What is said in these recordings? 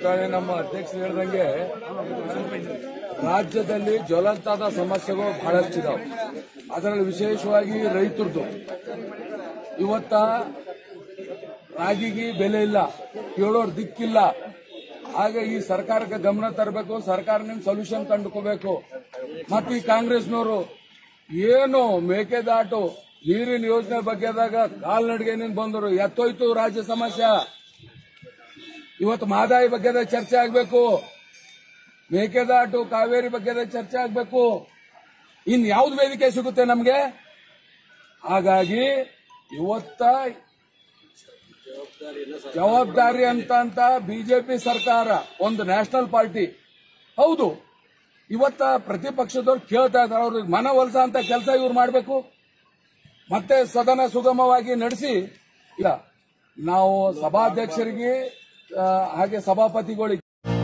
ಈಗಾಗಲೇ ನಮ್ಮ ಅಧ್ಯಕ್ಷರು ಹೇಳ್ದಂಗೆ ರಾಜ್ಯದಲ್ಲಿ ಜ್ವಲಂತಾದ ಸಮಸ್ಯೆಗಳು ಬಹಳಷ್ಟಿದಾವೆ ಅದರಲ್ಲಿ ವಿಶೇಷವಾಗಿ ರೈತರದು ಇವತ್ತ ರಾಗಿಗೆ ಬೆಲೆ ಇಲ್ಲ ಕೇಳೋರ್ ದಿಕ್ಕಿಲ್ಲ ಆಗ ಈ ಸರ್ಕಾರಕ್ಕೆ ಗಮನ ತರಬೇಕು ಸರ್ಕಾರದಿಂದ ಸೊಲ್ಯೂಷನ್ ಕಂಡುಕೋಬೇಕು ಮತ್ತೆ ಈ ಕಾಂಗ್ರೆಸ್ನವರು ಏನು ಮೇಕೆದಾಟು ನೀರಿನ ಯೋಜನೆ ಬಗ್ಗೆದಾಗ ಕಾಲ್ನಡಿಗೆನಿಂದ ಬಂದರು ಎತ್ತೋಯ್ತು ರಾಜ್ಯ ಸಮಸ್ಯೆ ಇವತ್ತು ಮಹದಾಯಿ ಬಗ್ಗೆ ಚರ್ಚೆ ಆಗಬೇಕು ಮೇಕೆದಾಟು ಕಾವೇರಿ ಬಗ್ಗೆ ಚರ್ಚೆ ಆಗಬೇಕು ಇನ್ ಯಾವ್ದು ವೇದಿಕೆ ಸಿಗುತ್ತೆ ನಮಗೆ ಹಾಗಾಗಿ ಇವತ್ತ ಜವಾಬ್ದಾರಿ ಅಂತ ಅಂತ ಬಿಜೆಪಿ ಸರ್ಕಾರ ಒಂದು ನ್ಯಾಷನಲ್ ಪಾರ್ಟಿ ಹೌದು ಇವತ್ತ ಪ್ರತಿಪಕ್ಷದವ್ರು ಕೇಳ್ತಾ ಇದ್ದಾರೆ ಅವ್ರಿಗೆ ಮನವೊಲಿಸ ಅಂತ ಕೆಲಸ ಇವ್ರು ಮಾಡಬೇಕು ಮತ್ತೆ ಸದನ ಸುಗಮವಾಗಿ ನಡೆಸಿ ಇಲ್ಲ ನಾವು ಸಭಾಧ್ಯಕ್ಷರಿಗೆ ಆ, ಹಾಗೆ ಸಭಾಪತಿಗಳಿಗೆ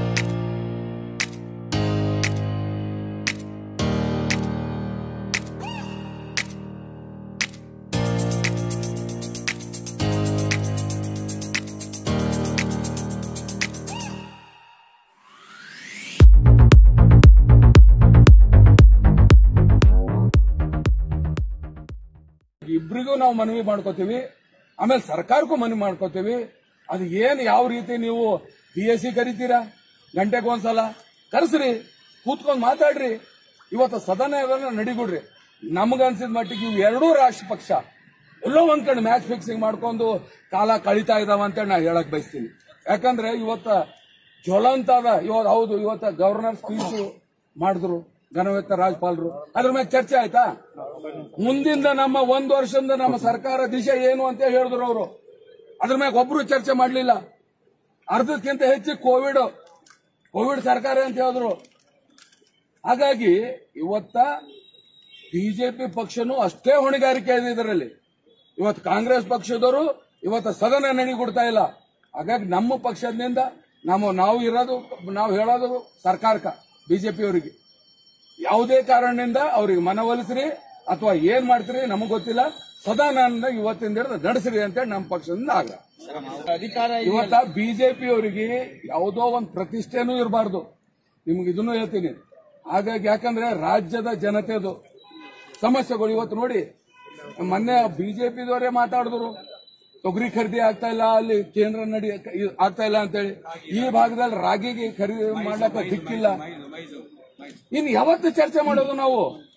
ಇಬ್ರಿಗೂ ನಾವು ಮನವಿ ಮಾಡ್ಕೋತೀವಿ ಆಮೇಲೆ ಸರ್ಕಾರಕ್ಕೂ ಮನವಿ ಮಾಡ್ಕೋತೀವಿ ಅದು ಏನ್ ಯಾವ ರೀತಿ ನೀವು ಪಿ ಎಸ್ ಸಿ ಕರಿತೀರಾ ಗಂಟೆಗೆ ಒಂದ್ಸಲ ಕರೆಸ್ರಿ ಕೂತ್ಕೊಂಡು ಮಾತಾಡ್ರಿ ಇವತ್ತು ಸದನ ಇವೆಲ್ಲ ನಡಿಗುಡ್ರಿ ನಮಗನ್ಸಿದ ಮಟ್ಟಿಗೆ ಇವು ಎರಡೂ ರಾಷ್ಟ್ರ ಪಕ್ಷ ಎಲ್ಲೋ ಒಂದ್ ಕಡೆ ಮ್ಯಾಚ್ ಫಿಕ್ಸಿಂಗ್ ಮಾಡ್ಕೊಂಡು ಕಾಲ ಕಳೀತಾ ಇದಾವ ಅಂತ ನಾ ಹೇಳಕ್ ಬಯಸ್ತೀನಿ ಯಾಕಂದ್ರೆ ಇವತ್ತ ಜ್ವಲಂತ ಅದ ಇವತ್ತು ಹೌದು ಇವತ್ತ ಗವರ್ನರ್ ಸ್ಪೀಚ್ ಮಾಡಿದ್ರು ಘನವೆತ್ತ ರಾಜ್ಪಾಲರು ಅದ್ರ ಮೇಲೆ ಚರ್ಚೆ ಆಯ್ತಾ ಮುಂದಿಂದ ನಮ್ಮ ಒಂದು ವರ್ಷದಿಂದ ನಮ್ಮ ಸರ್ಕಾರ ದಿಶೆ ಏನು ಅಂತ ಹೇಳಿದ್ರು ಅವರು ಅದ್ರ ಮೇಲೆ ಒಬ್ರು ಚರ್ಚೆ ಮಾಡಲಿಲ್ಲ ಅರ್ಧಕ್ಕಿಂತ ಹೆಚ್ಚು ಕೋವಿಡ್ ಕೋವಿಡ್ ಸರ್ಕಾರ ಅಂತ ಹೇಳಿದ್ರು ಹಾಗಾಗಿ ಇವತ್ತ ಬಿಜೆಪಿ ಪಕ್ಷನೂ ಅಷ್ಟೇ ಹೊಣೆಗಾರಿಕೆ ಇದೆ ಇದರಲ್ಲಿ ಇವತ್ತು ಕಾಂಗ್ರೆಸ್ ಪಕ್ಷದವರು ಇವತ್ತು ಸದನ ನಡಿಗೊಡ್ತಾ ಇಲ್ಲ ಹಾಗಾಗಿ ನಮ್ಮ ಪಕ್ಷದಿಂದ ನಮ್ಮ ನಾವು ಇರೋದು ನಾವು ಹೇಳೋದು ಸರ್ಕಾರಕ್ಕ ಬಿಜೆಪಿಯವರಿಗೆ ಯಾವುದೇ ಕಾರಣದಿಂದ ಅವ್ರಿಗೆ ಮನವೊಲಿಸ್ರಿ ಅಥವಾ ಏನ್ ಮಾಡ್ತೀರಿ ನಮಗ್ ಗೊತ್ತಿಲ್ಲ ಸದನ ಇವತ್ತಿಂದ ಹಿಡಿದು ನಡೆಸ್ರಿ ಅಂತೇಳಿ ನಮ್ಮ ಪಕ್ಷದಿಂದ ಆಗ್ರಹ ಅಧಿಕಾರ ಇವತ್ತ ಬಿಜೆಪಿ ಅವರಿಗೆ ಯಾವುದೋ ಒಂದು ಪ್ರತಿಷ್ಠೆನೂ ಇರಬಾರ್ದು ನಿಮ್ಗೆ ಇದನ್ನು ಹೇಳ್ತೀನಿ ಹಾಗಾಗಿ ಯಾಕಂದ್ರೆ ರಾಜ್ಯದ ಜನತೆದು ಸಮಸ್ಯೆಗಳು ಇವತ್ತು ನೋಡಿ ಮೊನ್ನೆ ಬಿಜೆಪಿದವರೇ ಮಾತಾಡಿದ್ರು ತೊಗರಿ ಖರೀದಿ ಆಗ್ತಾ ಇಲ್ಲ ಅಲ್ಲಿ ಕೇಂದ್ರ ನಡಿ ಆಗ್ತಾ ಇಲ್ಲ ಅಂತೇಳಿ ಈ ಭಾಗದಲ್ಲಿ ರಾಗಿಗೆ ಖರೀದಿ ಮಾಡ್ಲಕ್ಕ ದಿಕ್ಕಿಲ್ಲ ಇನ್ನು ಯಾವತ್ತು ಚರ್ಚೆ ಮಾಡೋದು ನಾವು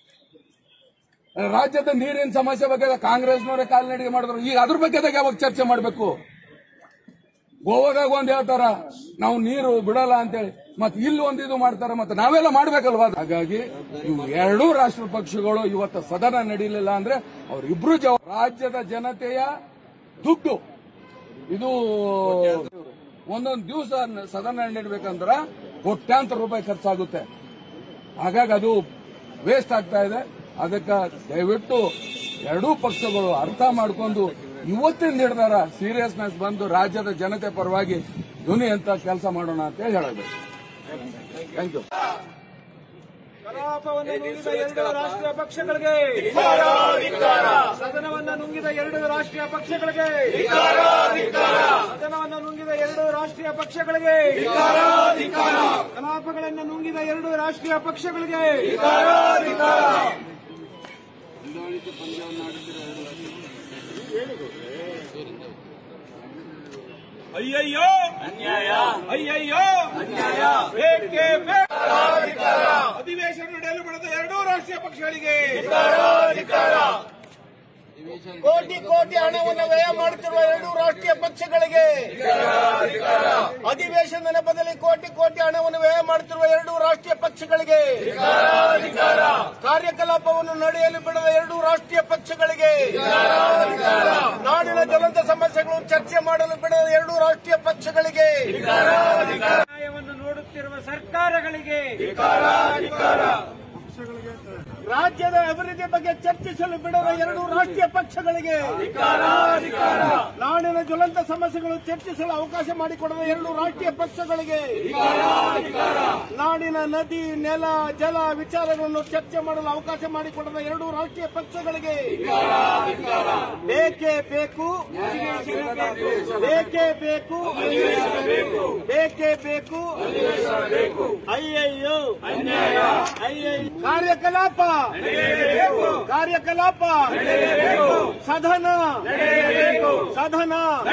ರಾಜ್ಯದ ನೀರಿನ ಸಮಸ್ಯೆ ಬಗ್ಗೆ ಕಾಂಗ್ರೆಸ್ನವರೇ ಕಾಲ್ನಡಿಗೆ ಮಾಡಿದ್ರು ಈಗ ಅದ್ರ ಬಗ್ಗೆ ಯಾವಾಗ ಚರ್ಚೆ ಮಾಡಬೇಕು ಗೋವಾದಾಗ ಒಂದ್ ಹೇಳ್ತಾರ ನಾವು ನೀರು ಬಿಡಲ್ಲ ಅಂತೇಳಿ ಮತ್ತೆ ಇಲ್ಲಿ ಒಂದ್ ಇದು ಮಾಡ್ತಾರ ಮತ್ತೆ ನಾವೆಲ್ಲ ಮಾಡ್ಬೇಕಲ್ವಾ ಹಾಗಾಗಿ ಇವು ಎರಡೂ ರಾಷ್ಟ್ರ ಪಕ್ಷಗಳು ಇವತ್ತು ಸದನ ನಡೀಲಿಲ್ಲ ಅಂದ್ರೆ ಅವರಿಬ್ರು ಜವ ರಾಜ್ಯದ ಜನತೆಯ ದುಡ್ಡು ಇದು ಒಂದೊಂದು ದಿವಸ ಸದನ ನಡೀಬೇಕಂದ್ರ ಕೋಟ್ಯಾಂತರ ರೂಪಾಯಿ ಖರ್ಚಾಗುತ್ತೆ ಹಾಗಾಗಿ ಅದು ವೇಸ್ಟ್ ಆಗ್ತಾ ಇದೆ ಅದಕ್ಕೆ ದಯವಿಟ್ಟು ಎರಡೂ ಪಕ್ಷಗಳು ಅರ್ಥ ಮಾಡಿಕೊಂಡು ಇವತ್ತಿನ ನಿರ್ಧಾರ ಸೀರಿಯಸ್ನೆಸ್ ಬಂದು ರಾಜ್ಯದ ಜನತೆ ಪರವಾಗಿ ಧ್ವನಿ ಅಂತ ಕೆಲಸ ಮಾಡೋಣ ಅಂತ ಹೇಳಿ ಹೇಳಬೇಕು ಥ್ಯಾಂಕ್ ಯು ಕಲಾಪವನ್ನು ನುಂಗಿದ ಎರಡು ರಾಷ್ಟ್ರೀಯ ಪಕ್ಷಗಳಿಗೆ ಸದನವನ್ನು ನುಂಗಿದ ಎರಡು ರಾಷ್ಟ್ರೀಯ ಪಕ್ಷಗಳಿಗೆ ಸದನವನ್ನು ನುಂಗಿದ ಎರಡು ರಾಷ್ಟ್ರೀಯ ಪಕ್ಷಗಳಿಗೆ ಕಲಾಪಗಳನ್ನು ನುಂಗಿದ ಎರಡು ರಾಷ್ಟ್ರೀಯ ಪಕ್ಷಗಳಿಗೆ ಅಯ್ಯಯ್ಯೋ ಅನ್ಯಾಯ ಅಯ್ಯಯ್ಯೋ ಅನ್ಯಾಯ ಬೇಕೇ ಬೇಕು ಅಧಿವೇಶನ ನಡೆಯಲು ಬಿಡದ ಎರಡೂ ರಾಷ್ಟ್ರೀಯ ಪಕ್ಷಗಳಿಗೆ ಕೋಟಿ ಕೋಟಿ ಹಣವನ್ನು ವ್ಯಯ ಮಾಡುತ್ತಿರುವ ಎರಡು ರಾಷ್ಟ್ರೀಯ ಪಕ್ಷಗಳಿಗೆ ಅಧಿವೇಶನ ನೆಪದಲ್ಲಿ ಕೋಟಿ ಕೋಟಿ ಹಣವನ್ನು ವ್ಯಯ ಮಾಡುತ್ತಿರುವ ಎರಡು ರಾಷ್ಟ್ರೀಯ ಪಕ್ಷಗಳಿಗೆ ಕಾರ್ಯಕಲಾಪವನ್ನು ನಡೆಯಲು ಬಿಡದ ಎರಡು ರಾಷ್ಟ್ರೀಯ ಪಕ್ಷಗಳಿಗೆ ನಾಡಿನ ಜ್ವಲಂತ ಸಮಸ್ಯೆಗಳು ಚರ್ಚೆ ಮಾಡಲು ಬಿಡದ ಎರಡು ರಾಷ್ಟ್ರೀಯ ಪಕ್ಷಗಳಿಗೆ ನ್ಯಾಯವನ್ನು ನೋಡುತ್ತಿರುವ ಸರ್ಕಾರಗಳಿಗೆ ರಾಜ್ಯ ರಾಜ್ಯದ ಅಭಿವೃದ್ಧಿ ಬಗ್ಗೆ ಚರ್ಚಿಸಲು ಬಿಡದ ಎರಡು ರಾಷ್ಟ್ರೀಯ ಪಕ್ಷಗಳಿಗೆ ನಾಡಿನ ಜ್ವಲಂತ ಸಮಸ್ಯೆಗಳು ಚರ್ಚಿಸಲು ಅವಕಾಶ ಮಾಡಿಕೊಡದ ಎರಡು ರಾಷ್ಟ್ರೀಯ ಪಕ್ಷಗಳಿಗೆ ನಾಡಿನ ನದಿ ನೆಲ ಜಲ ವಿಚಾರಗಳನ್ನು ಚರ್ಚೆ ಮಾಡಲು ಅವಕಾಶ ಮಾಡಿಕೊಡದ ಎರಡು ರಾಷ್ಟ್ರೀಯ ಪಕ್ಷಗಳಿಗೆ ಬೇಕೇ ಬೇಕು ಬೇಕೇ ಬೇಕು ಬೇಕೇ ಬೇಕು ಅಯ್ಯಯ್ಯೋ ಅಯ್ಯಯ್ಯೋ ಕಾರ್ಯಕಲಾಪ ಕಾರ್ಯಕಲಾಪ ಸದನ ಸದನ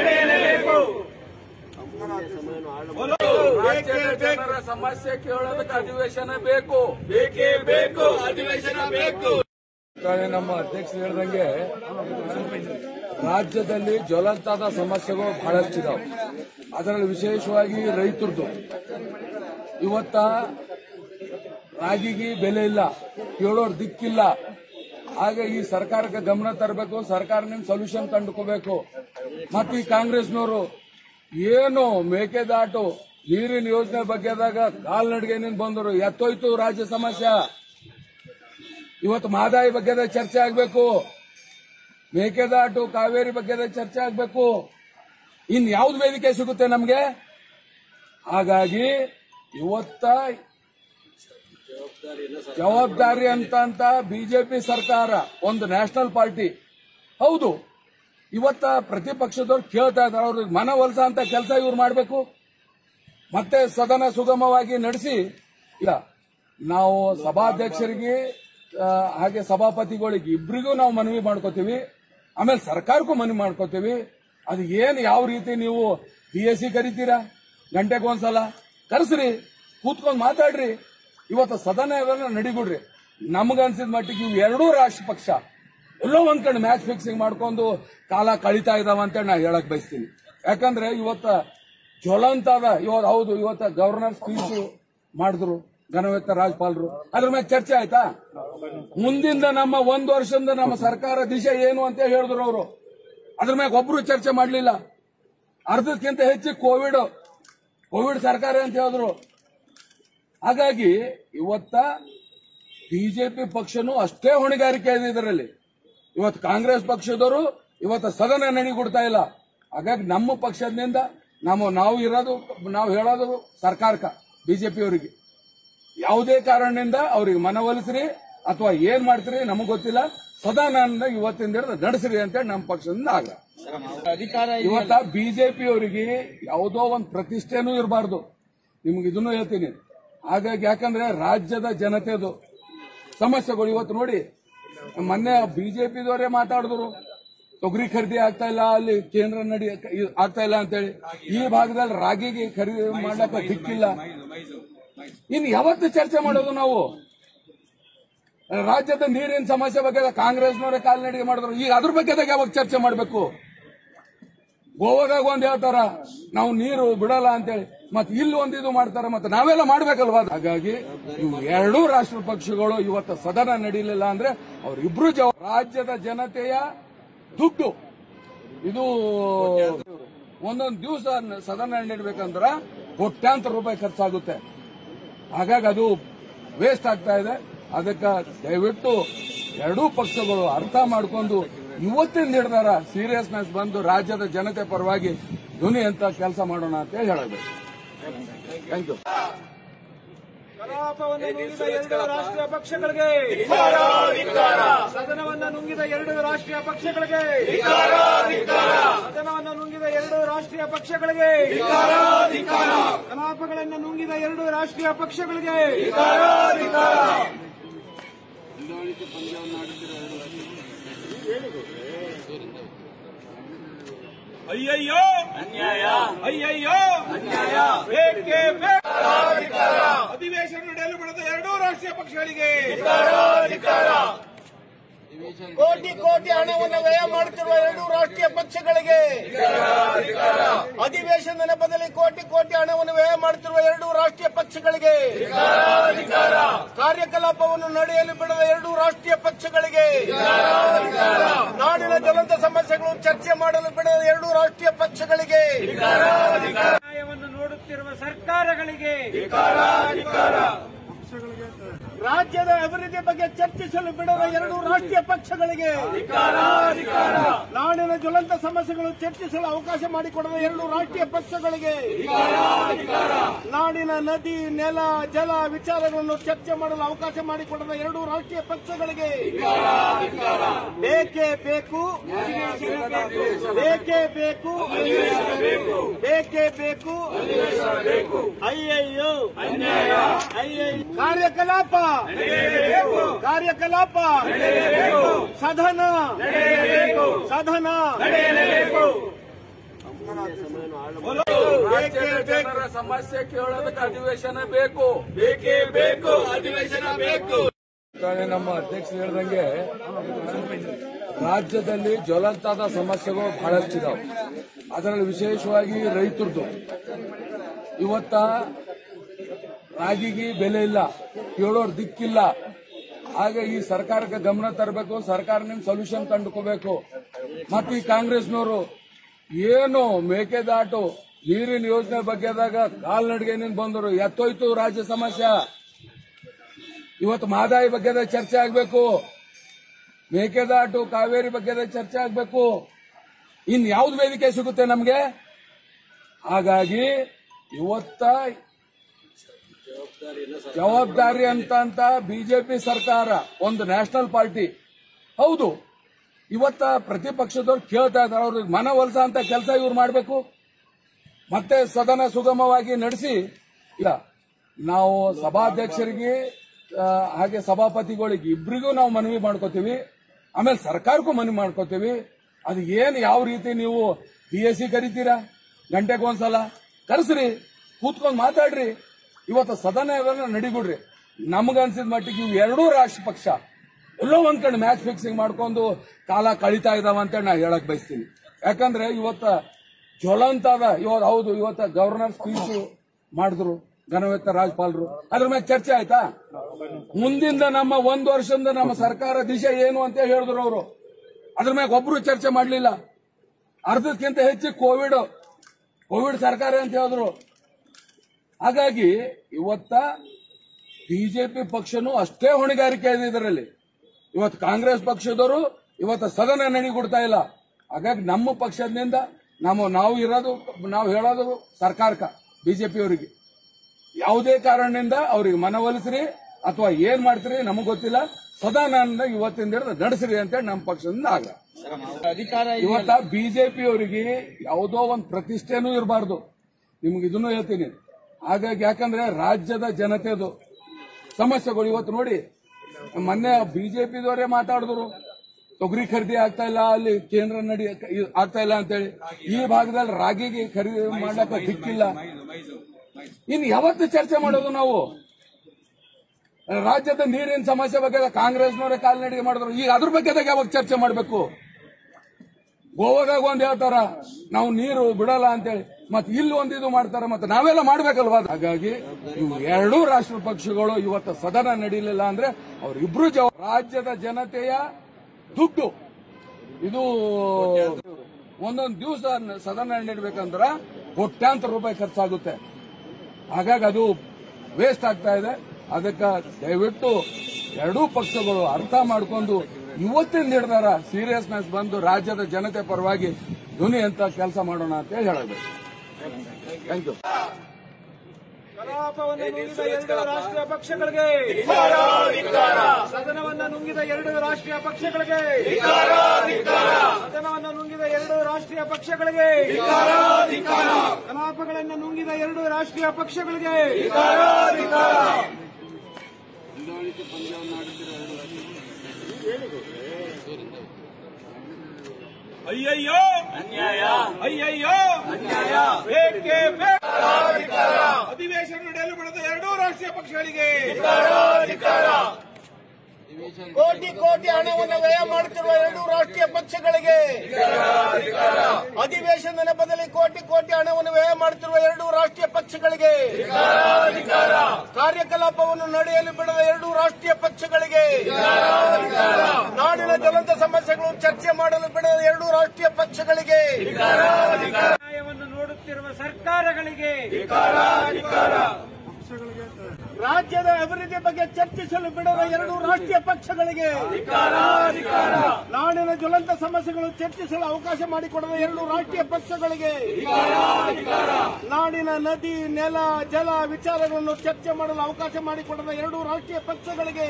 ರಾಜ್ಯದ ಜನರ ಸಮಸ್ಯೆ ಕೇಳೋದಕ್ಕೆ ಅಧಿವೇಶನ ಬೇಕು ಬೇಕೇ ಬೇಕು ಅಧಿವೇಶನ ಬೇಕು ನಮ್ಮ ಅಧ್ಯಕ್ಷರು ಹೇಳ್ದಂಗೆ ರಾಜ್ಯದಲ್ಲಿ ಜ್ವಲಂತಾದ ಸಮಸ್ಯೆಗಳು ಬಹಳಷ್ಟಿದಾವೆ ಅದರಲ್ಲಿ ವಿಶೇಷವಾಗಿ ರೈತರದು ಇವತ್ತ ರಾಗಿಗೆ ಬೆಲೆ ಇಲ್ಲ ಕೇಳೋರ್ ದಿಕ್ಕಿಲ್ಲ ಹಾಗೆ ಈ ಸರ್ಕಾರಕ್ಕೆ ಗಮನ ತರಬೇಕು ಸರ್ಕಾರದಿಂದ ಸೊಲ್ಯೂಷನ್ ಕಂಡುಕೋಬೇಕು ಮತ್ತೆ ಈ ಕಾಂಗ್ರೆಸ್ನವರು ಏನು ಮೇಕೆದಾಟು ನೀರಿನ ಯೋಜನೆ ಬಗ್ಗೆದಾಗ ಕಾಲ್ನಡಿಗೆನಿಂದ ಬಂದರು ಎತ್ತೋಯ್ತು ರಾಜ್ಯ ಸಮಸ್ಯೆ ಇವತ್ತು ಮಹದಾಯಿ ಬಗ್ಗೆದ ಚರ್ಚೆ ಆಗಬೇಕು ಮೇಕೆದಾಟು ಕಾವೇರಿ ಬಗ್ಗೆದ ಚರ್ಚೆ ಆಗಬೇಕು ಇನ್ ಯಾವ್ದು ವೇದಿಕೆ ಸಿಗುತ್ತೆ ನಮಗೆ ಹಾಗಾಗಿ ಇವತ್ತ ಜವಾಬ್ದಾರಿ ಅಂತ ಅಂತ ಬಿಜೆಪಿ ಸರ್ಕಾರ ಒಂದು ನ್ಯಾಷನಲ್ ಪಾರ್ಟಿ ಹೌದು ಇವತ್ತ ಪ್ರತಿಪಕ್ಷದವ್ರು ಕೇಳ್ತಾ ಇದ್ದಾರೆ ಅವ್ರಿಗೆ ಮನವೊಲಿಸ ಅಂತ ಕೆಲಸ ಇವ್ರು ಮಾಡಬೇಕು ಮತ್ತೆ ಸದನ ಸುಗಮವಾಗಿ ನಡೆಸಿ ಇಲ್ಲ ನಾವು ಸಭಾಧ್ಯಕ್ಷರಿಗೆ ಆ, ಹಾಗೆ ಸಭಾಪತಿಗಳಿಗೆ ಇಬ್ಬರಿಗೂ ನಾವು ಮನವಿ ಮಾಡ್ಕೋತೀವಿ ಆಮೇಲೆ ಸರ್ಕಾರಕ್ಕೂ ಮನವಿ ಮಾಡ್ಕೋತೀವಿ ಅದು ಏನು ಯಾವ ರೀತಿ ನೀವು ಪಿ ಎಸ್ ಸಿ ಕರಿತೀರಾ ಗಂಟೆಗೆ ಒಂದ್ಸಲ ಕರೆಸ್ರಿ ಕೂತ್ಕೊಂಡು ಮಾತಾಡ್ರಿ ಇವತ್ತು ಸದನ ಇವೆಲ್ಲ ನಡಿಗುಡ್ರಿ ನಮಗನ್ಸಿದ ಮಟ್ಟಿಗೆ ಇವು ಎರಡೂ ರಾಷ್ಟ್ರ ಪಕ್ಷ ಎಲ್ಲೋ ಒಂದ್ ಕಡೆ ಮ್ಯಾಚ್ ಫಿಕ್ಸಿಂಗ್ ಮಾಡ್ಕೊಂಡು ಕಾಲ ಕಳೀತಾ ಇದಾವ ಅಂತ ನಾ ಹೇಳಕ್ ಬಯಸ್ತೀನಿ ಯಾಕಂದ್ರೆ ಇವತ್ತ ಜ್ವಲಂತ ಅದ ಇವತ್ತು ಹೌದು ಇವತ್ತ ಗವರ್ನರ್ ಸ್ಪೀಚ್ ಮಾಡಿದ್ರು ಘನವೆತ್ತ ರಾಜ್ಪಾಲರು ಅದ್ರ ಮೇಲೆ ಚರ್ಚೆ ಆಯ್ತಾ ಮುಂದಿಂದ ನಮ್ಮ ಒಂದ್ ವರ್ಷದಿಂದ ನಮ್ಮ ಸರ್ಕಾರ ದಿಶೆ ಏನು ಅಂತ ಹೇಳಿದ್ರು ಅವರು ಅದ್ರ ಮೇಲೆ ಒಬ್ರು ಚರ್ಚೆ ಮಾಡಲಿಲ್ಲ ಅರ್ಧಕ್ಕಿಂತ ಹೆಚ್ಚು ಕೋವಿಡ್ ಕೋವಿಡ್ ಸರ್ಕಾರ ಅಂತ ಹೇಳಿದ್ರು ಹಾಗಾಗಿ ಇವತ್ತ ಬಿಜೆಪಿ ಪಕ್ಷನೂ ಅಷ್ಟೇ ಹೊಣೆಗಾರಿಕೆ ಇದೆ ಇದರಲ್ಲಿ ಇವತ್ತು ಕಾಂಗ್ರೆಸ್ ಪಕ್ಷದವರು ಇವತ್ತು ಸದನ ನಡಿಗೊಡ್ತಾ ಇಲ್ಲ ಹಾಗಾಗಿ ನಮ್ಮ ಪಕ್ಷದಿಂದ ನಮ್ಮ ನಾವು ಇರೋದು ನಾವು ಹೇಳೋದು ಸರ್ಕಾರಕ್ಕ ಬಿಜೆಪಿಯವರಿಗೆ ಯಾವುದೇ ಕಾರಣದಿಂದ ಅವ್ರಿಗೆ ಮನವೊಲಿಸ್ರಿ ಅಥವಾ ಏನ್ ಮಾಡ್ತೀರಿ ನಮಗ್ ಗೊತ್ತಿಲ್ಲ ಸದನ ಇವತ್ತಿಂದ ಹಿಡಿದು ನಡೆಸ್ರಿ ಅಂತೇಳಿ ನಮ್ಮ ಪಕ್ಷದಿಂದ ಆಗ್ರಹ ಅಧಿಕಾರ ಇವತ್ತ ಬಿಜೆಪಿ ಅವರಿಗೆ ಯಾವುದೋ ಒಂದು ಪ್ರತಿಷ್ಠೆನೂ ಇರಬಾರ್ದು ನಿಮ್ಗೆ ಇದನ್ನು ಹೇಳ್ತೀನಿ ಹಾಗಾಗಿ ಯಾಕಂದ್ರೆ ರಾಜ್ಯದ ಜನತೆದು ಸಮಸ್ಯೆಗಳು ಇವತ್ತು ನೋಡಿ ಮೊನ್ನೆ ಬಿಜೆಪಿದವರೇ ಮಾತಾಡಿದ್ರು ತೊಗರಿ ಖರೀದಿ ಆಗ್ತಾ ಇಲ್ಲ ಅಲ್ಲಿ ಕೇಂದ್ರ ನಡಿ ಆಗ್ತಾ ಇಲ್ಲ ಅಂತೇಳಿ ಈ ಭಾಗದಲ್ಲಿ ರಾಗಿಗೆ ಖರೀದಿ ಮಾಡಕ್ಕೆ ದಿಕ್ಕಿಲ್ಲ ಇನ್ನು ಯಾವತ್ತು ಚರ್ಚೆ ಮಾಡೋದು ನಾವು ರಾಜ್ಯದ ನೀರಿನ ಸಮಸ್ಯೆ ಬಗ್ಗೆ ಕಾಂಗ್ರೆಸ್ನವರೇ ಕಾಲ್ನಡಿಗೆ ಮಾಡಿದ್ರು ಈಗ ಅದ್ರ ಬಗ್ಗೆ ಯಾವಾಗ ಚರ್ಚೆ ಮಾಡಬೇಕು ಗೋವಾದಾಗ ಒಂದ್ ಹೇಳ್ತಾರ ನಾವು ನೀರು ಬಿಡಲ್ಲ ಅಂತೇಳಿ ಮತ್ತೆ ಇಲ್ಲಿ ಒಂದ್ ಇದು ಮಾಡ್ತಾರ ಮತ್ತೆ ನಾವೆಲ್ಲ ಮಾಡ್ಬೇಕಲ್ವಾ ಹಾಗಾಗಿ ಇವು ಎರಡೂ ರಾಷ್ಟ್ರ ಪಕ್ಷಗಳು ಇವತ್ತು ಸದನ ನಡೀಲಿಲ್ಲ ಅಂದ್ರೆ ಅವರಿಬ್ರು ಜವ ರಾಜ್ಯದ ಜನತೆಯ ದುಡ್ಡು ಇದು ಒಂದೊಂದು ದಿವಸ ಸದನ ನಡೀಬೇಕಂದ್ರ ಕೋಟ್ಯಾಂತರ ರೂಪಾಯಿ ಖರ್ಚಾಗುತ್ತೆ ಹಾಗಾಗಿ ಅದು ವೇಸ್ಟ್ ಆಗ್ತಾ ಇದೆ ಅದಕ್ಕೆ ದಯವಿಟ್ಟು ಎರಡೂ ಪಕ್ಷಗಳು ಅರ್ಥ ಮಾಡಿಕೊಂಡು ಇವತ್ತಿಂದ ಹಿಡ್ದಾರ ಸೀರಿಯಸ್ನೆಸ್ ಬಂದು ರಾಜ್ಯದ ಜನತೆ ಪರವಾಗಿ ಧ್ವನಿ ಅಂತ ಕೆಲಸ ಮಾಡೋಣ ಅಂತ ಹೇಳಬೇಕು ಥ್ಯಾಂಕ್ ಯು ಕಲಾಪವನ್ನು ನುಂಗಿದ ಎರಡು ರಾಷ್ಟ್ರೀಯ ಪಕ್ಷಗಳಿಗೆ ಸದನವನ್ನು ನುಂಗಿದ ಎರಡು ರಾಷ್ಟ್ರೀಯ ಪಕ್ಷಗಳಿಗೆ ಸದನವನ್ನು ನುಂಗಿದ ಎರಡು ರಾಷ್ಟ್ರೀಯ ಪಕ್ಷಗಳಿಗೆ ಕಲಾಪಗಳನ್ನು ನುಂಗಿದ ಎರಡು ರಾಷ್ಟ್ರೀಯ ಪಕ್ಷಗಳಿಗೆ ಅಯ್ಯಯ್ಯೋ ಅನ್ಯಾಯ ಅಯ್ಯಯ್ಯೋ ಅನ್ಯಾಯ ಬೇಕೇ ಬೇಕು ಅಧಿವೇಶನ ನಡೆಯಲು ಬಿಡದ ಎರಡೂ ರಾಷ್ಟ್ರೀಯ ಪಕ್ಷಗಳಿಗೆ ಕೋಟಿ ಕೋಟಿ ಹಣವನ್ನು ವ್ಯಯ ಮಾಡುತ್ತಿರುವ ಎರಡು ರಾಷ್ಟ್ರೀಯ ಪಕ್ಷಗಳಿಗೆ ಅಧಿವೇಶನದ ನೆಪದಲ್ಲಿ ಕೋಟಿ ಕೋಟಿ ಹಣವನ್ನು ವ್ಯಯ ಮಾಡುತ್ತಿರುವ ಎರಡು ರಾಷ್ಟ್ರೀಯ ಪಕ್ಷಗಳಿಗೆ ಕಾರ್ಯಕಲಾಪವನ್ನು ನಡೆಯಲು ಬಿಡದ ಎರಡು ರಾಷ್ಟ್ರೀಯ ಪಕ್ಷಗಳಿಗೆ ನಾಡಿನ ಜ್ವಲಂತ ಸಮಸ್ಯೆಗಳು ಚರ್ಚೆ ಮಾಡಲು ಬಿಡದ ಎರಡು ರಾಷ್ಟ್ರೀಯ ಪಕ್ಷಗಳಿಗೆ ನ್ಯಾಯವನ್ನು ನೋಡುತ್ತಿರುವ ಸರ್ಕಾರಗಳಿಗೆ ರಾಜ್ಯದ ಅಭಿವೃದ್ಧಿ ಬಗ್ಗೆ ಚರ್ಚಿಸಲು ಬಿಡದ ಎರಡು ರಾಷ್ಟ್ರೀಯ ಪಕ್ಷಗಳಿಗೆ ನಾಡಿನ ಜ್ವಲಂತ ಸಮಸ್ಯೆಗಳು ಚರ್ಚಿಸಲು ಅವಕಾಶ ಮಾಡಿಕೊಡದ ಎರಡು ರಾಷ್ಟ್ರೀಯ ಪಕ್ಷಗಳಿಗೆ ನಾಡಿನ ನದಿ ನೆಲ ಜಲ ವಿಚಾರಗಳನ್ನು ಚರ್ಚೆ ಮಾಡಲು ಅವಕಾಶ ಮಾಡಿಕೊಡದ ಎರಡು ರಾಷ್ಟ್ರೀಯ ಪಕ್ಷಗಳಿಗೆ ಬೇಕೇ ಬೇಕು ಬೇಕೇ ಬೇಕು ಬೇಕೇ ಬೇಕು ಅಯ್ಯಯ್ಯೋ ಅಯ್ಯಯ್ಯೋ ಕಾರ್ಯಕಲಾಪ ಕಾರ್ಯಕಲಾಪ ಸದನ ಸದನ ರಾಜ್ಯದ ಜನರ ಸಮಸ್ಯೆ ಕೇಳೋದಕ್ಕೆ ಅಧಿವೇಶನ ಬೇಕು ಬೇಕೇ ಬೇಕು ಅಧಿವೇಶನ ಬೇಕು ನಮ್ಮ ಅಧ್ಯಕ್ಷರು ಹೇಳ್ದಂಗೆ ರಾಜ್ಯದಲ್ಲಿ ಜ್ವಲಂತಾದ ಸಮಸ್ಯೆಗಳು ಬಹಳಷ್ಟಿದಾವೆ ಅದರಲ್ಲಿ ವಿಶೇಷವಾಗಿ ರೈತರದು ಇವತ್ತ ರಾಗಿಗೆ ಬೆಲೆ ಇಲ್ಲ ಕೇಳೋರ್ ದಿಕ್ಕಿಲ್ಲ ಆಗ ಈ ಸರ್ಕಾರಕ್ಕೆ ಗಮನ ತರಬೇಕು ಸರ್ಕಾರದಿಂದ ಸೊಲ್ಯೂಷನ್ ಕಂಡುಕೋಬೇಕು ಮತ್ತೆ ಈ ಕಾಂಗ್ರೆಸ್ನವರು ಏನು ಮೇಕೆದಾಟು ನೀರಿನ ಯೋಜನೆ ಬಗ್ಗೆದಾಗ ಕಾಲ್ನಡಿಗೆನಿಂದ ಬಂದರು ಎತ್ತೋಯ್ತು ರಾಜ್ಯ ಸಮಸ್ಯೆ ಇವತ್ತು ಮಹದಾಯಿ ಬಗ್ಗೆದ ಚರ್ಚೆ ಆಗಬೇಕು ಮೇಕೆದಾಟು ಕಾವೇರಿ ಬಗ್ಗೆದ ಚರ್ಚೆ ಆಗಬೇಕು ಇನ್ ಯಾವ್ದು ವೇದಿಕೆ ಸಿಗುತ್ತೆ ನಮಗೆ ಹಾಗಾಗಿ ಇವತ್ತ ಜವಾಬ್ದಾರಿ ಅಂತ ಅಂತ ಬಿಜೆಪಿ ಸರ್ಕಾರ ಒಂದು ನ್ಯಾಷನಲ್ ಪಾರ್ಟಿ ಹೌದು ಇವತ್ತ ಪ್ರತಿಪಕ್ಷದವ್ರು ಕೇಳ್ತಾ ಇದ್ದಾರೆ ಅವ್ರಿಗೆ ಮನವೊಲಿಸ ಅಂತ ಕೆಲಸ ಇವ್ರು ಮಾಡಬೇಕು ಮತ್ತೆ ಸದನ ಸುಗಮವಾಗಿ ನಡೆಸಿ ಇಲ್ಲ ನಾವು ಸಭಾಧ್ಯಕ್ಷರಿಗೆ ಆ, ಹಾಗೆ ಸಭಾಪತಿಗಳಿಗೆ ಇಬ್ಬರಿಗೂ ನಾವು ಮನವಿ ಮಾಡ್ಕೋತೀವಿ ಆಮೇಲೆ ಸರ್ಕಾರಕ್ಕೂ ಮನವಿ ಮಾಡ್ಕೋತೀವಿ ಅದು ಏನು ಯಾವ ರೀತಿ ನೀವು ಪಿ ಎಸ್ ಸಿ ಕರಿತೀರಾ ಗಂಟೆಗೊಂದ್ಸಲ ಕರೆಸ್ರಿ ಕೂತ್ಕೊಂಡು ಮಾತಾಡ್ರಿ ಇವತ್ತು ಸದನ ಇದನ್ನ ನಡಿಗುಡ್ರಿ ನಮಗನ್ಸಿದ ಮಟ್ಟಿಗೆ ಇವು ಎರಡೂ ರಾಷ್ಟ್ರ ಪಕ್ಷ ಎಲ್ಲೋ ಒಂದ್ ಕಡೆ ಮ್ಯಾಚ್ ಫಿಕ್ಸಿಂಗ್ ಮಾಡ್ಕೊಂಡು ಕಾಲ ಕಳೀತಾ ಇದಾವ ಅಂತ ನಾ ಹೇಳಕ್ ಬಯಸ್ತೀನಿ ಯಾಕಂದ್ರೆ ಇವತ್ತ ಜ್ವಲಂತ ಅದ ಇವತ್ತು ಹೌದು ಇವತ್ತ ಗವರ್ನರ್ ಸ್ಪೀಚ್ ಮಾಡಿದ್ರು ಘನವೆತ್ತ ರಾಜ್ಪಾಲರು ಅದ್ರ ಮೇಲೆ ಚರ್ಚೆ ಆಯ್ತಾ ಮುಂದಿಂದ ನಮ್ಮ ಒಂದು ವರ್ಷದಿಂದ ನಮ್ಮ ಸರ್ಕಾರ ದಿಶೆ ಏನು ಅಂತ ಹೇಳಿದ್ರು ಅವರು ಅದ್ರ ಮೇಲೆ ಒಬ್ರು ಚರ್ಚೆ ಮಾಡಲಿಲ್ಲ ಅರ್ಧಕ್ಕಿಂತ ಹೆಚ್ಚು ಕೋವಿಡ್ ಕೋವಿಡ್ ಸರ್ಕಾರ ಅಂತ ಹೇಳಿದ್ರು ಹಾಗಾಗಿ ಇವತ್ತ ಬಿಜೆಪಿ ಪಕ್ಷನೂ ಅಷ್ಟೇ ಹೊಣೆಗಾರಿಕೆ ಇದೆ ಇದರಲ್ಲಿ ಇವತ್ತು ಕಾಂಗ್ರೆಸ್ ಪಕ್ಷದವರು ಇವತ್ತು ಸದನ ನಡಿಗೊಡ್ತಾ ಇಲ್ಲ ಹಾಗಾಗಿ ನಮ್ಮ ಪಕ್ಷದಿಂದ ನಮ್ಮ ನಾವು ಇರೋದು ನಾವು ಹೇಳೋದು ಸರ್ಕಾರಕ್ಕ ಬಿಜೆಪಿಯವರಿಗೆ ಯಾವುದೇ ಕಾರಣದಿಂದ ಅವ್ರಿಗೆ ಮನವೊಲಿಸ್ರಿ ಅಥವಾ ಏನ್ ಮಾಡ್ತೀರಿ ನಮಗ್ ಗೊತ್ತಿಲ್ಲ ಸದನ ಇವತ್ತಿಂದ ಹಿಡಿದು ನಡೆಸ್ರಿ ಅಂತೇಳಿ ನಮ್ಮ ಪಕ್ಷದಿಂದ ಆಗ ಅಧಿಕಾರ ಇವತ್ತ ಬಿಜೆಪಿ ಅವರಿಗೆ ಯಾವುದೋ ಒಂದು ಪ್ರತಿಷ್ಠೆನೂ ಇರಬಾರ್ದು ನಿಮ್ಗೆ ಇದನ್ನು ಹೇಳ್ತೀನಿ ಹಾಗಾಗಿ ಯಾಕಂದ್ರೆ ರಾಜ್ಯದ ಜನತೆದು ಸಮಸ್ಯೆಗಳು ಇವತ್ತು ನೋಡಿ ಮೊನ್ನೆ ಬಿಜೆಪಿದವರೇ ಮಾತಾಡಿದ್ರು ತೊಗರಿ ಖರೀದಿ ಆಗ್ತಾ ಇಲ್ಲ ಅಲ್ಲಿ ಕೇಂದ್ರ ನಡಿ ಆಗ್ತಾ ಇಲ್ಲ ಅಂತೇಳಿ ಈ ಭಾಗದಲ್ಲಿ ರಾಗಿಗೆ ಖರೀದಿ ಮಾಡ್ಲಕ್ಕ ದಿಕ್ಕಿಲ್ಲ ಇನ್ನು ಯಾವತ್ತು ಚರ್ಚೆ ಮಾಡೋದು ನಾವು ರಾಜ್ಯದ ನೀರಿನ ಸಮಸ್ಯೆ ಬಗ್ಗೆ ಕಾಂಗ್ರೆಸ್ನವರೇ ಕಾಲ್ನಡಿಗೆ ಮಾಡಿದ್ರು ಈಗ ಅದ್ರ ಬಗ್ಗೆ ಯಾವಾಗ ಚರ್ಚೆ ಮಾಡಬೇಕು ಗೋವಾದಾಗ ಒಂದ್ ಹೇಳ್ತಾರ ನಾವು ನೀರು ಬಿಡಲ್ಲ ಅಂತೇಳಿ ಮತ್ತೆ ಇಲ್ಲಿ ಒಂದ್ ಇದು ಮಾಡ್ತಾರ ಮತ್ತೆ ನಾವೆಲ್ಲ ಮಾಡ್ಬೇಕಲ್ವಾ ಹಾಗಾಗಿ ಇವು ಎರಡೂ ರಾಷ್ಟ್ರ ಪಕ್ಷಗಳು ಇವತ್ತು ಸದನ ನಡೀಲಿಲ್ಲ ಅಂದ್ರೆ ಅವರಿಬ್ರು ಜವ ರಾಜ್ಯದ ಜನತೆಯ ದುಡ್ಡು ಇದು ಒಂದೊಂದು ದಿವಸ ಸದನ ನಡೀಬೇಕಂದ್ರ ಕೋಟ್ಯಾಂತರ ರೂಪಾಯಿ ಖರ್ಚಾಗುತ್ತೆ ಹಾಗಾಗಿ ಅದು ವೇಸ್ಟ್ ಆಗ್ತಾ ಇದೆ ಅದಕ್ಕೆ ದಯವಿಟ್ಟು ಎರಡೂ ಪಕ್ಷಗಳು ಅರ್ಥ ಮಾಡಿಕೊಂಡು ಇವತ್ತಿನ ನಿರ್ಧಾರ ಸೀರಿಯಸ್ನೆಸ್ ಬಂದು ರಾಜ್ಯದ ಜನತೆ ಪರವಾಗಿ ಧ್ವನಿ ಅಂತ ಕೆಲಸ ಮಾಡೋಣ ಅಂತ ಹೇಳಬೇಕು ಥ್ಯಾಂಕ್ ಯು ಕಲಾಪವನ್ನು ನುಂಗಿದ ಎರಡು ರಾಷ್ಟ್ರೀಯ ಪಕ್ಷಗಳಿಗೆ ಸದನವನ್ನು ನುಂಗಿದ ಎರಡು ರಾಷ್ಟ್ರೀಯ ಪಕ್ಷಗಳಿಗೆ ಸದನವನ್ನು ನುಂಗಿದ ಎರಡು ರಾಷ್ಟ್ರೀಯ ಪಕ್ಷಗಳಿಗೆ ಕಲಾಪಗಳನ್ನು ನುಂಗಿದ ಎರಡು ರಾಷ್ಟ್ರೀಯ ಪಕ್ಷಗಳಿಗೆ ಅಯ್ಯಯ್ಯೋ ಅನ್ಯಾಯ ಅಯ್ಯಯ್ಯೋ ಅನ್ಯಾಯ ಬೇಕೇ ಬೇಕು ಅಧಿವೇಶನ ನಡೆಯಲು ಬಿಡದ ಎರಡೂ ರಾಷ್ಟ್ರೀಯ ಪಕ್ಷಗಳಿಗೆ ಕೋಟಿ ಕೋಟಿ ಹಣವನ್ನು ವ್ಯಯ ಮಾಡುತ್ತಿರುವ ಎರಡು ರಾಷ್ಟ್ರೀಯ ಪಕ್ಷಗಳಿಗೆ ಅಧಿವೇಶನದ ಬದಲಿ ಕೋಟಿ ಕೋಟಿ ಹಣವನ್ನು ವ್ಯಯ ಮಾಡುತ್ತಿರುವ ಎರಡು ರಾಷ್ಟ್ರೀಯ ಪಕ್ಷಗಳಿಗೆ ಕಾರ್ಯಕಲಾಪವನ್ನು ನಡೆಯಲು ಬಿಡದ ಎರಡು ರಾಷ್ಟ್ರೀಯ ಪಕ್ಷಗಳಿಗೆ ನಾಡಿನ ಜ್ವಲಂತ ಸಮಸ್ಯೆಗಳು ಚರ್ಚೆ ಮಾಡಲು ಬಿಡದ ಎರಡು ರಾಷ್ಟ್ರೀಯ ಪಕ್ಷಗಳಿಗೆ ನ್ಯಾಯವನ್ನು ನೋಡುತ್ತಿರುವ ಸರ್ಕಾರಗಳಿಗೆ ರಾಜ್ಯದ ಅಭಿವೃದ್ಧಿ ಬಗ್ಗೆ ಚರ್ಚಿಸಲು ಬಿಡದ ಎರಡು ರಾಷ್ಟ್ರೀಯ ಪಕ್ಷಗಳಿಗೆ ನಾಡಿನ ಜ್ವಲಂತ ಸಮಸ್ಯೆಗಳು ಚರ್ಚಿಸಲು ಅವಕಾಶ ಮಾಡಿಕೊಡದ ಎರಡು ರಾಷ್ಟ್ರೀಯ ಪಕ್ಷಗಳಿಗೆ ನಾಡಿನ ನದಿ ನೆಲ ಜಲ ವಿಚಾರಗಳನ್ನು ಚರ್ಚೆ ಮಾಡಲು ಅವಕಾಶ ಮಾಡಿಕೊಡದ ಎರಡು ರಾಷ್ಟ್ರೀಯ ಪಕ್ಷಗಳಿಗೆ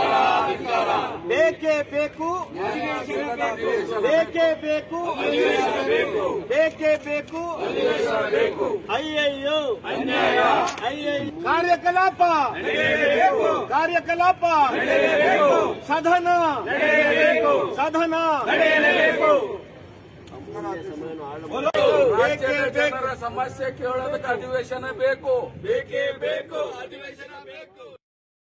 ಬೇಕೇ ಬೇಕು ಬೇಕೇ ಬೇಕು ಬೇಕೇ ಬೇಕು ಅಯ್ಯಯ್ಯೋ ಅಯ್ಯಯ್ಯೋ ಕಾರ್ಯಕಲಾಪ ಕಾರ್ಯಕಲಾಪ ಸದನ ಸದನ ರಾಜ್ಯದ ಜನರ ಸಮಸ್ಯೆ ಕೇಳೋದಕ್ಕೆ ಅಧಿವೇಶನ ಬೇಕು ಬೇಕೇ ಬೇಕು ಅಧಿವೇಶನ ಬೇಕು